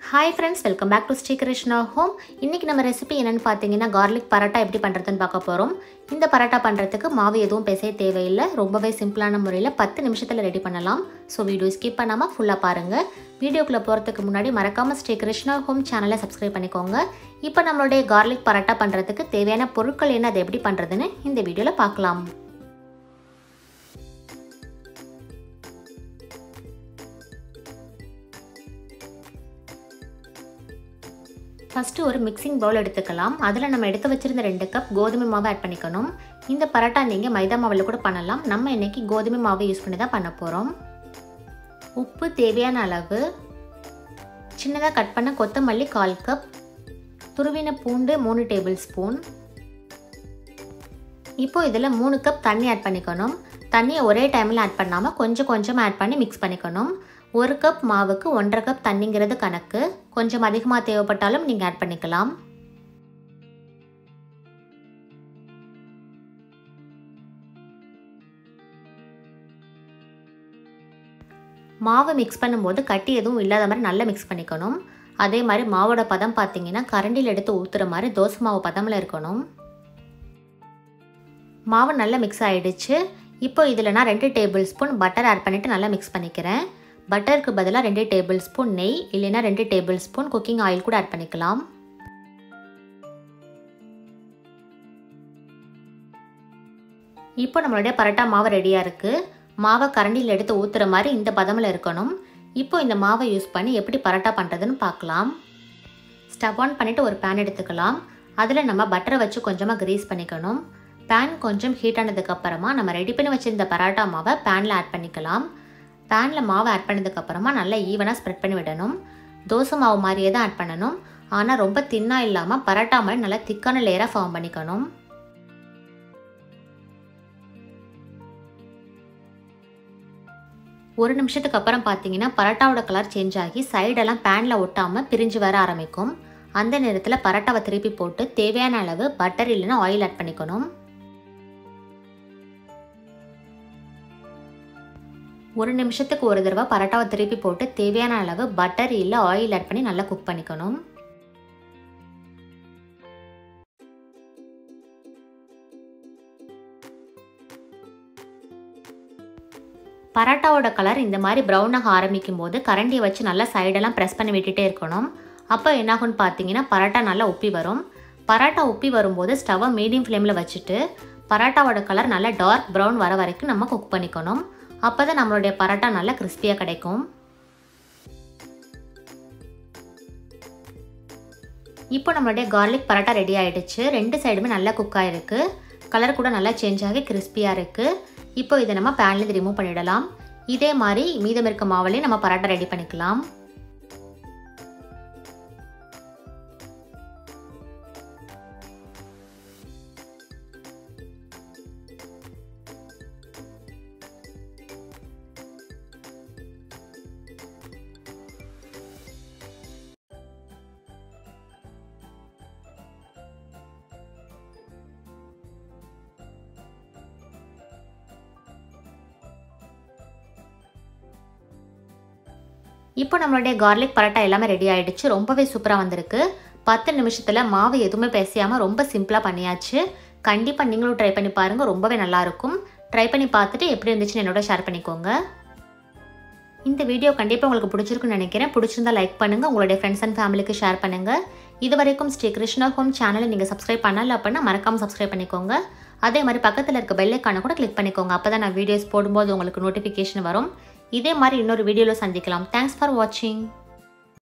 hi friends welcome back to Sri Krishna home இன்றைக்கி நம்ம recipe என்னென்னு பார்த்தீங்கன்னா கார்லிக் பரோட்டா எப்படி பண்ணுறதுன்னு பார்க்க போகிறோம் இந்த பரோட்டா பண்ணுறதுக்கு மாவு எதுவும் பேச தேவையில்லை ரொம்பவே சிம்பிளான முறையில் பத்து நிமிஷத்தில் ரெடி பண்ணலாம் ஸோ வீடியோ ஸ்கிப் பண்ணாமல் ஃபுல்லாக பாருங்கள் வீடியோக்குள்ளே போகிறதுக்கு முன்னாடி மறக்காமல் ஸ்ரீ கிருஷ்ணா ஹோம் சேனலை சப்ஸ்கிரைப் பண்ணிக்கோங்க இப்போ நம்மளுடைய கார்லிக் பரோட்டா பண்ணுறதுக்கு தேவையான பொருட்கள் என்ன அதை எப்படி பண்ணுறதுன்னு இந்த வீடியோவில் பார்க்கலாம் ஃபஸ்ட்டு ஒரு மிக்சிங் பவுல் எடுத்துக்கலாம் அதில் நம்ம எடுத்து வச்சுருந்த ரெண்டு கப் கோதுமை மாவு ஆட் பண்ணிக்கணும் இந்த பரோட்டா நீங்கள் மைதா மாவில் கூட பண்ணலாம் நம்ம இன்றைக்கி கோதுமை மாவு யூஸ் பண்ணி தான் பண்ண போகிறோம் உப்பு தேவையான அளவு சின்னதாக கட் பண்ண கொத்தமல்லி கால் கப் துருவின பூண்டு மூணு டேபிள் ஸ்பூன் இப்போ இதில் மூணு கப் தண்ணி ஆட் பண்ணிக்கணும் தண்ணியை ஒரே டைமில் ஆட் பண்ணாமல் கொஞ்சம் கொஞ்சம் ஆட் பண்ணி மிக்ஸ் பண்ணிக்கணும் ஒரு கப் மாவுக்கு ஒன்றரை கப் தண்ணிங்கிறது கணக்கு கொஞ்சம் அதிகமாக தேவைப்பட்டாலும் நீங்கள் ஆட் பண்ணிக்கலாம் மாவு மிக்ஸ் பண்ணும்போது கட்டி எதுவும் இல்லாத மாதிரி நல்லா மிக்ஸ் பண்ணிக்கணும் அதே மாதிரி மாவோட பதம் பார்த்தீங்கன்னா கரண்டியில் எடுத்து ஊற்றுற மாதிரி தோசை மாவு பதமில் இருக்கணும் மாவு நல்லா மிக்ஸ் ஆகிடுச்சு இப்போ இதில் நான் ரெண்டு டேபிள் ஸ்பூன் பட்டர் ஆட் பண்ணிவிட்டு நல்லா மிக்ஸ் பண்ணிக்கிறேன் பட்டருக்கு பதிலாக ரெண்டு டேபிள் ஸ்பூன் நெய் இல்லைன்னா ரெண்டு டேபிள் ஸ்பூன் குக்கிங் ஆயில் கூட ஆட் பண்ணிக்கலாம் இப்போ நம்மளுடைய பரோட்டா மாவு ரெடியாக இருக்குது மாவை கரண்டியில் எடுத்து ஊற்றுற மாதிரி இந்த பதமில் இருக்கணும் இப்போ இந்த மாவை யூஸ் பண்ணி எப்படி பரோட்டா பண்ணுறதுன்னு பார்க்கலாம் ஸ்டவ் ஆன் பண்ணிவிட்டு ஒரு பேன் எடுத்துக்கலாம் அதில் நம்ம பட்டரை வச்சு கொஞ்சமாக க்ரீஸ் பண்ணிக்கணும் பேன் கொஞ்சம் ஹீட் ஆனதுக்கப்புறமா நம்ம ரெடி பண்ணி வச்சுருந்த பரோட்டா மாவை பேனில் ஆட் பண்ணிக்கலாம் பேனில் மாவு ஆட் பண்ணதுக்கப்புறமா நல்லா ஈவனாக ஸ்ப்ரெட் பண்ணி விடணும் தோசை மாவு மாதிரியே தான் ஆட் பண்ணணும் ஆனால் ரொம்ப தின்னாக இல்லாமல் பரோட்டா மாதிரி நல்லா திக்கான லேயராக ஃபார்ம் பண்ணிக்கணும் ஒரு நிமிஷத்துக்கு அப்புறம் பார்த்தீங்கன்னா பரோட்டாவோட கலர் சேஞ்ச் ஆகி சைடெல்லாம் பேனில் ஒட்டாமல் பிரிஞ்சு வர ஆரம்பிக்கும் அந்த நேரத்தில் பரோட்டாவை திருப்பி போட்டு தேவையான அளவு பட்டர் இல்லைன்னா ஆயில் ஆட் பண்ணிக்கணும் ஒரு நிமிஷத்துக்கு ஒரு தடவை பரோட்டாவை திருப்பி போட்டு தேவையான அளவு பட்டர் இல்லை ஆயில் ஆட் பண்ணி நல்லா குக் பண்ணிக்கணும் பரோட்டாவோட கலர் இந்த மாதிரி ப்ரௌனாக ஆரம்பிக்கும் போது கரண்டியை வச்சு நல்லா சைடெல்லாம் ப்ரெஸ் பண்ணி விட்டுட்டே இருக்கணும் அப்போ என்னாகும்னு பார்த்தீங்கன்னா பரோட்டா நல்லா உப்பி வரும் பரோட்டா உப்பி வரும்போது ஸ்டவ்வை மீடியம் ஃப்ளேமில் வச்சுட்டு பரோட்டாவோட கலர் நல்லா டார்க் ப்ரௌன் வர வரைக்கும் நம்ம குக் பண்ணிக்கணும் அப்போ தான் நம்மளுடைய பரோட்டா நல்லா கிறிஸ்பியாக கிடைக்கும் இப்போ நம்மளுடைய கார்லிக் பரோட்டா ரெடி ஆகிடுச்சு ரெண்டு சைடுமே நல்லா குக் ஆகிருக்கு கலர் கூட நல்லா சேஞ்ச் ஆகி கிறிஸ்பியாக இருக்குது இப்போ இதை நம்ம பேன்லேருந்து ரிமூவ் பண்ணிடலாம் இதே மாதிரி மீதம் இருக்க மாவுலேயும் நம்ம பரோட்டா ரெடி பண்ணிக்கலாம் இப்போ நம்மளுடைய கார்லிக் பரோட்டா எல்லாமே ரெடி ஆகிடுச்சு ரொம்பவே சூப்பராக வந்திருக்கு பத்து நிமிஷத்தில் மாவு எதுவுமே பேசியாமல் ரொம்ப சிம்பிளாக பண்ணியாச்சு கண்டிப்பாக நீங்களும் ட்ரை பண்ணி பாருங்கள் ரொம்பவே நல்லாயிருக்கும் ட்ரை பண்ணி பார்த்துட்டு எப்படி இருந்துச்சுன்னு என்னோட ஷேர் பண்ணிக்கோங்க இந்த வீடியோ கண்டிப்பாக உங்களுக்கு பிடிச்சிருக்குன்னு நினைக்கிறேன் பிடிச்சிருந்தா லைக் பண்ணுங்கள் உங்களுடைய ஃப்ரெண்ட்ஸ் அண்ட் ஃபேமிலிக்கு ஷேர் பண்ணுங்கள் இது வரைக்கும் ஸ்ரீ கிருஷ்ணா ஹோம் சேனலை நீங்கள் சப்ஸ்கிரைப் பண்ணல அப்படின்னா மறக்காமல் சப்ஸ்கிரைப் பண்ணிக்கோங்க அதே மாதிரி பக்கத்தில் இருக்க பெல்லைக்கான கூட கிளிக் பண்ணிக்கோங்க அப்போ தான் நான் வீடியோஸ் போடும்போது உங்களுக்கு நோட்டிஃபிகேஷன் வரும் இதே மாதிரி இன்னொரு வீடியோவில் சந்திக்கலாம் தேங்க்ஸ் ஃபார் வாட்சிங்